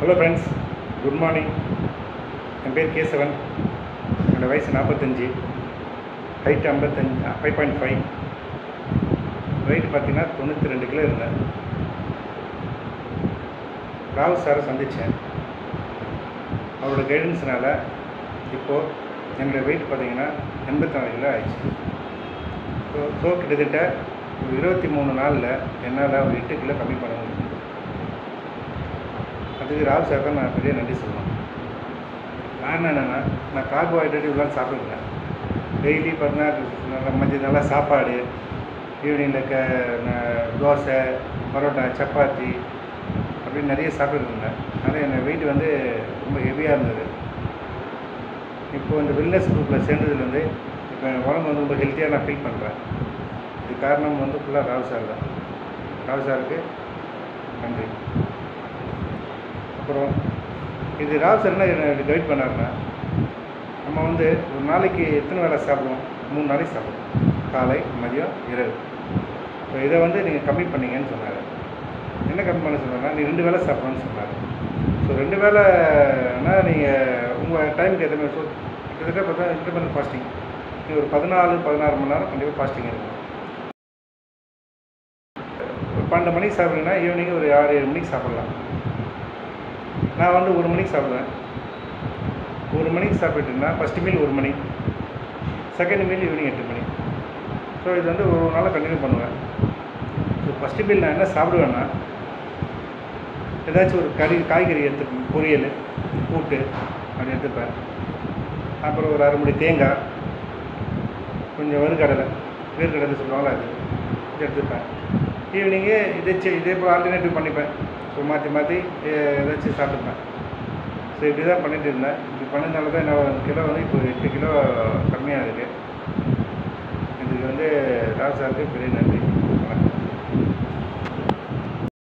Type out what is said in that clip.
hello friends good morning என் பேர் கேசவன் என்னோடய வயசு நாற்பத்தஞ்சு ஹைட் ஐம்பத்தஞ்சு ஃபைவ் பாயிண்ட் ஃபைவ் வெயிட் பார்த்தீங்கன்னா தொண்ணூற்றி ரெண்டு கிலோ இருந்தேன் ராவ் சாரை சந்தித்தேன் அவரோட கைடன்ஸ்னால இப்போது என்னோடய வெயிட் பார்த்தீங்கன்னா எண்பத்தி நாலு கிலோ ஆயிடுச்சு ஸோ ஸோ கிட்டத்தட்ட ஒரு இருபத்தி மூணு நாளில் என்னால் ஒரு எட்டு கிலோ கம்மி பண்ண முடியும் அதுக்கு ராவ் சார் தான் நான் பெரிய நன்றி சொல்லணும் காரணம் என்னென்னா நான் கார்போஹைட்ரேட் இவ்வளோ சாப்பிடுறேன் டெய்லி பார்த்தீங்கன்னா மதியம் நல்லா சாப்பாடு ஈவினிங்கில் க ந- தோசை பரோட்டா சப்பாத்தி அப்படின்னு நிறைய சாப்பிட்டுருந்தேன் அதனால் என் வெயிட் வந்து ரொம்ப ஹெவியாக இருந்தது இப்போ இந்த வெல்னஸ் குரூப்பில் சேர்ந்ததுலேருந்து இப்போ என் உடம்பு வந்து ரொம்ப ஹெல்த்தியாக நான் ஃபீல் பண்ணுறேன் இது காரணம் வந்து ஃபுல்லாக ராவ் சார் தான் ராவ் சாருக்கு நன்றி அப்புறம் இது ராவ் சார் என்ன எனக்கு கைட் பண்ணாருன்னா நம்ம வந்து ஒரு நாளைக்கு எத்தனை வேளை சாப்பிடுவோம் மூணு நாளைக்கு சாப்பிடுவோம் காலை மதியம் இரவு ஸோ இதை வந்து நீங்கள் கம்மி பண்ணீங்கன்னு சொன்னார் என்ன கம்மி பண்ண சொன்னார்னா நீ ரெண்டு வேளை சாப்பிடணும்னு சொன்னார் ஸோ ரெண்டு வேளைனா நீங்கள் உங்கள் டைமுக்கு ஏற்ற மாதிரி ஸோ கிட்டத்தட்ட பார்த்தா இன்டர்மீடியட் ஃபாஸ்டிங் நீங்கள் ஒரு பதினாலு பதினாறு மணி நேரம் கண்டிப்பாக ஃபாஸ்டிங் இருக்கும் ஒரு பன்னெண்டு மணிக்கு சாப்பிட்றீங்கன்னா ஈவினிங் ஒரு ஆறு ஏழு மணிக்கு சாப்பிட்லாம் நான் வந்து ஒரு மணிக்கு சாப்பிடுவேன் ஒரு மணிக்கு சாப்பிட்டுன்னா ஃபஸ்ட்டு மீல் ஒரு மணி செகண்ட் மீல் ஈவினிங் எட்டு மணி ஸோ இது வந்து ஒரு நாளாக கண்டினியூ பண்ணுவேன் ஸோ ஃபஸ்ட்டு மீல் நான் என்ன சாப்பிடுவேன்னா ஏதாச்சும் ஒரு கறி காய்கறி எடுத்துப்பேன் பொரியல் கூட்டு அப்படி எடுத்துப்பேன் அப்புறம் ஒரு அரை முடி தேங்காய் கொஞ்சம் வறுக்கடலை வேர்க்கடலை சொல்லுவாங்களா அது இது எடுத்துப்பேன் ஈவினிங்கு இதே செ- இதே போல் ஆல்டர்னேட்டிவ் பண்ணிப்பேன் ஸோ மாற்றி மாற்றி ஏதாச்சும் சாப்பிட்டுப்பேன் ஸோ இப்படி தான் பண்ணிட்டு இருந்தேன் இப்படி பண்ணதுனால தான் என்னோட கிலோ வந்து இப்போ எட்டு கிலோ கம்மியாக இருக்குது இதுக்கு வந்து ராஜ் சாருக்கு பெரிய நன்றி